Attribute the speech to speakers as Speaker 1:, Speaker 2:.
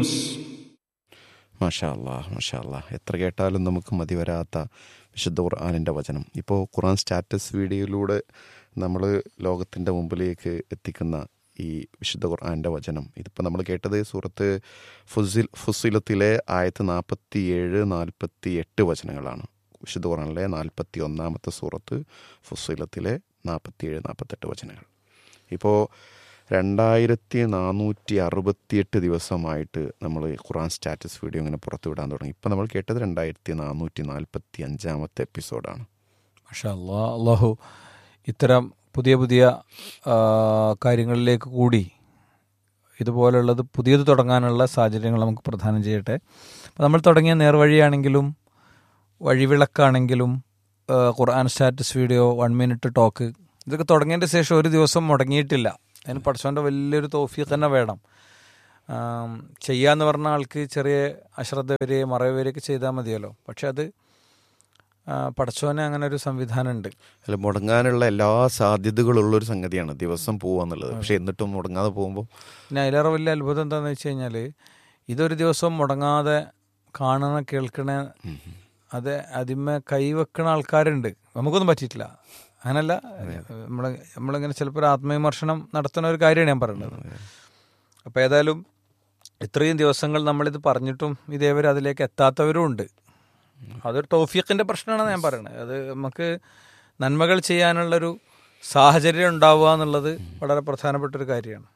Speaker 1: يونس
Speaker 2: മാഷാ അല്ലാ മാഷാ അല്ലാ എത്ര കേട്ടാലും നമുക്ക് മതി വരാത്ത വിശുദ്ധ ഖുർആാനിൻ്റെ വചനം ഇപ്പോൾ ഖുർആൻ സ്റ്റാറ്റസ് വീഡിയോയിലൂടെ നമ്മൾ ലോകത്തിൻ്റെ മുമ്പിലേക്ക് എത്തിക്കുന്ന ഈ വിശുദ്ധ ഖുർആാനിൻ്റെ വചനം ഇതിപ്പോൾ നമ്മൾ കേട്ടത് സൂറത്ത് ഫുസിൽ ഫുസിലത്തിലെ ആയത്ത് നാൽപ്പത്തി ഏഴ് നാൽപ്പത്തി എട്ട് വചനങ്ങളാണ് വിശുദ്ധ ഖുർആാനിലെ നാൽപ്പത്തി ഒന്നാമത്തെ സൂറത്ത് ഫുസിലത്തിലെ നാൽപ്പത്തി ഏഴ് നാൽപ്പത്തെട്ട് വചനങ്ങൾ ഇപ്പോൾ രണ്ടായിരത്തി നാനൂറ്റി അറുപത്തിയെട്ട് ദിവസമായിട്ട് നമ്മൾ ഖുറാൻ സ്റ്റാറ്റസ് വീഡിയോ ഇങ്ങനെ പുറത്തു വിടാൻ തുടങ്ങി ഇപ്പം നമ്മൾ കേട്ടത് രണ്ടായിരത്തി നാനൂറ്റി നാൽപ്പത്തി അഞ്ചാമത്തെ എപ്പിസോഡാണ്
Speaker 3: മാഷാ അല്ലാ അള്ളാഹു ഇത്തരം പുതിയ പുതിയ ആ, കാര്യങ്ങളിലേക്ക് കൂടി ഇതുപോലുള്ളത് പുതിയത് തുടങ്ങാനുള്ള സാഹചര്യങ്ങൾ നമുക്ക് പ്രദാനം ചെയ്യട്ടെ അപ്പോൾ നമ്മൾ തുടങ്ങിയ നേർവഴിയാണെങ്കിലും വഴിവിളക്കാണെങ്കിലും ആ, Quran status video one minute talk ഇതൊക്കെ തുടങ്ങിയതിൻ്റെ ശേഷം ഒരു ദിവസം മുടങ്ങിയിട്ടില്ല അതിന് പഠിച്ചവൻ്റെ വലിയൊരു തോഫീക്ക് തന്നെ വേണം ആം, ചെയ്യാന്ന് പറഞ്ഞ ആൾക്ക് ചെറിയ അശ്രദ്ധ വരികയും മറവ് വരികയൊക്കെ ചെയ്താൽ മതിയല്ലോ പക്ഷെ അത് ആ, പടച്ചോനെ അങ്ങനെ ഒരു സംവിധാനം ഉണ്ട്
Speaker 2: അല്ല മുടങ്ങാനുള്ള എല്ലാ സാധ്യതകളുള്ള ഒരു സംഗതിയാണ് ദിവസം പോവാന്നുള്ളത് പക്ഷെ എന്നിട്ടും മുടങ്ങാതെ പോകുമ്പോൾ
Speaker 3: പിന്നെ അതിലേറെ വലിയ അത്ഭുതം എന്താണെന്ന് വെച്ച് കഴിഞ്ഞാൽ ഇതൊരു ദിവസം മുടങ്ങാതെ കാണണ കേൾക്കണ അത് അതിന്മേ കൈവെക്കണ ആൾക്കാരുണ്ട് നമുക്കൊന്നും പറ്റിയിട്ടില്ല അങ്ങനല്ല നമ്മൾ നമ്മളിങ്ങനെ ചിലപ്പോൾ ഒരു ആത്മവിമർശനം നടത്തുന്ന ഒരു കാര്യമാണ് ഞാൻ പറയുന്നത് അപ്പോൾ ഏതായാലും ഇത്രയും ദിവസങ്ങൾ നമ്മളിത് പറഞ്ഞിട്ടും ഇതേവരെ അതിലേക്ക് എത്താത്തവരും ഉണ്ട് അതൊരു തോഫീഖിൻ്റെ പ്രശ്നമാണ് ഞാൻ പറയുന്നത് അത് നമുക്ക് നന്മകൾ ചെയ്യാനുള്ളൊരു സാഹചര്യം ഉണ്ടാവുക എന്നുള്ളത് വളരെ പ്രധാനപ്പെട്ട ഒരു കാര്യമാണ്